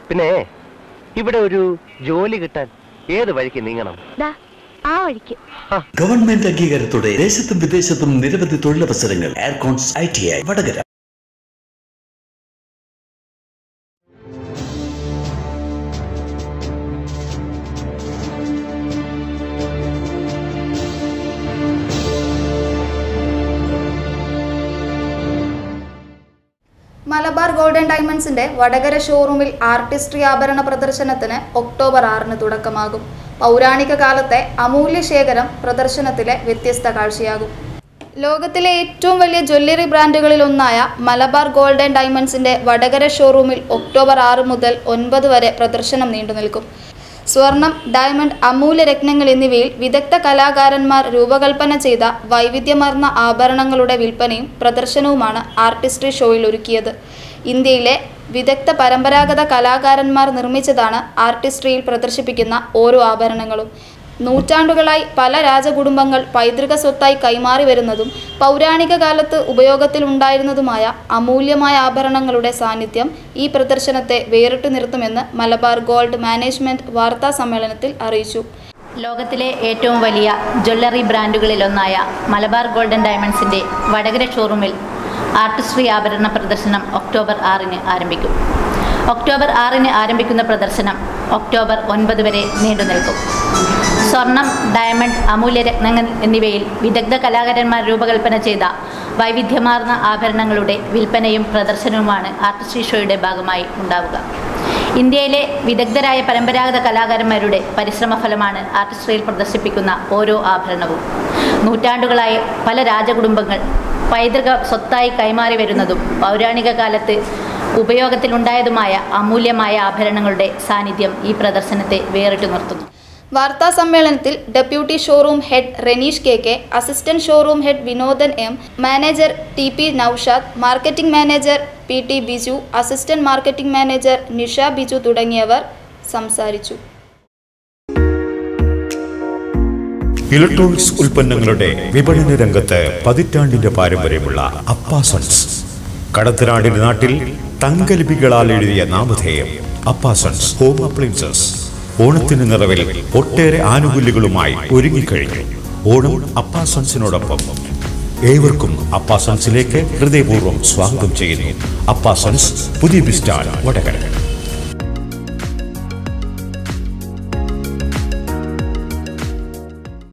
പിന്നെ ഇവിടെ ഒരു ജോലി കിട്ടാൻ ഏത് വഴിക്ക് നീങ്ങണം ദാ ആ വഴിക്ക് ഗവൺമെന്റ് അംഗീകാരത്തോടെ ദേശത്തും വിദേശത്തും നിരവധി തൊഴിലവസരങ്ങൾ aircons I T I Vadakara Malabar golden ഡയമണ്ട്സിന്റെ വടകര ഷോറൂമിൽ ആർട്ടിസ്ട്രി ആഭരണ പ്രദർശനത്തിന് ഒക്ടോബർ ആറിന് തുടക്കമാകും പൗരാണിക കാലത്തെ അമൂല്യ ശേഖരം പ്രദർശനത്തിലെ വ്യത്യസ്ത കാഴ്ചയാകും ലോകത്തിലെ ഏറ്റവും വലിയ ജ്വല്ലറി ബ്രാൻഡുകളിൽ ഒന്നായ മലബാർ ഗോൾഡൻ ഡയമണ്ട്സിന്റെ വടകര ഷോറൂമിൽ ഒക്ടോബർ ആറ് മുതൽ ഒൻപത് വരെ പ്രദർശനം നീണ്ടുനിൽക്കും സ്വർണം ഡയമണ്ട് അമൂല്യ രത്നങ്ങൾ എന്നിവയിൽ വിദഗ്ധ കലാകാരന്മാർ രൂപകൽപ്പന ചെയ്ത വൈവിധ്യമാർന്ന ആഭരണങ്ങളുടെ വിൽപ്പനയും പ്രദർശനവുമാണ് ആർട്ടിസ്ട്രി ഷോയിൽ ഒരുക്കിയത് ഇന്ത്യയിലെ വിദഗ്ധ പരമ്പരാഗത കലാകാരന്മാർ നിർമ്മിച്ചതാണ് ആർട്ടിസ്ട്രിയിൽ പ്രദർശിപ്പിക്കുന്ന ഓരോ ആഭരണങ്ങളും നൂറ്റാണ്ടുകളായി പല രാജകുടുംബങ്ങൾ പൈതൃക സ്വത്തായി കൈമാറി വരുന്നതും പൗരാണിക കാലത്ത് ഉപയോഗത്തിൽ ഉണ്ടായിരുന്നതുമായ അമൂല്യമായ ആഭരണങ്ങളുടെ സാന്നിധ്യം ഈ പ്രദർശനത്തെ വേറിട്ടു നിർത്തുമെന്ന് മലബാർ ഗോൾഡ് മാനേജ്മെന്റ് വാർത്താ സമ്മേളനത്തിൽ അറിയിച്ചു ലോകത്തിലെ ഏറ്റവും വലിയ ജ്വല്ലറി ബ്രാൻഡുകളിലൊന്നായ മലബാർ ഗോൾഡൻ ഡയമണ്ട്സിൻ്റെ വടകര ഷോറൂമിൽ ആർട്ടിസ്ട്രി ആഭരണ പ്രദർശനം ഒക്ടോബർ ആറിന് ആരംഭിക്കും ഒക്ടോബർ ആറിന് ആരംഭിക്കുന്ന പ്രദർശനം ഒക്ടോബർ ഒൻപത് വരെ നീണ്ടു നിൽക്കും സ്വർണം ഡയമണ്ട് അമൂല്യരത്നങ്ങൾ എന്നിവയിൽ വിദഗ്ധ കലാകാരന്മാർ രൂപകൽപ്പന ചെയ്ത വൈവിധ്യമാർന്ന ആഭരണങ്ങളുടെ വിൽപ്പനയും പ്രദർശനവുമാണ് ആർട്ടിസ്ട്രി ഷോയുടെ ഭാഗമായി ഉണ്ടാവുക ഇന്ത്യയിലെ വിദഗ്ധരായ പരമ്പരാഗത കലാകാരന്മാരുടെ പരിശ്രമ ഫലമാണ് ആർട്ടിസ്ട്രിയിൽ പ്രദർശിപ്പിക്കുന്ന ഓരോ ആഭരണവും നൂറ്റാണ്ടുകളായി പല രാജകുടുംബങ്ങൾ പൈതൃക സ്വത്തായി കൈമാറി വരുന്നതും പൗരാണിക കാലത്ത് ഉപയോഗത്തിലുണ്ടായതുമായ അമൂല്യമായ ആഭരണങ്ങളുടെ സാന്നിധ്യം ഈ പ്രദർശനത്തെ വേറിട്ടു നിർത്തുന്നു വാർത്താ സമ്മേളനത്തിൽ deputy showroom head Reneesh K K assistant showroom head Vinodan M manager T P Noushad marketing manager P T Biju assistant marketing manager Nisha Biju തുടങ്ങിയവർ സംസാരിച്ചു ഇലക്ട്രോണിക്സ് ഉൽപ്പന്നങ്ങളുടെ വിപണന രംഗത്ത് പതിറ്റാണ്ടിന്റെ പാരമ്പര്യമുള്ള അപ്പാസൺസ് കടത്തനാടിന്റെ നാട്ടിൽ തങ്കലിപികളാൽ എഴുതിയ നാമധേയം അപ്പാസൺസ് ഹോം അപ്ലയൻസസ് ഓണത്തിന് നിറവിൽ ഒട്ടേറെ ആനുകൂല്യങ്ങളുമായി ഒരുങ്ങിക്കഴിഞ്ഞു ഓണം അപ്പാസൺസിനോടൊപ്പം ഏവർക്കും അപ്പാസൺസിലേക്ക് ഹൃദയപൂർവ്വം സ്വാഗതം ചെയ്യുന്നു അപ്പാസൺസ് പുതിയ ബിസ്റ്റാൻ വടകര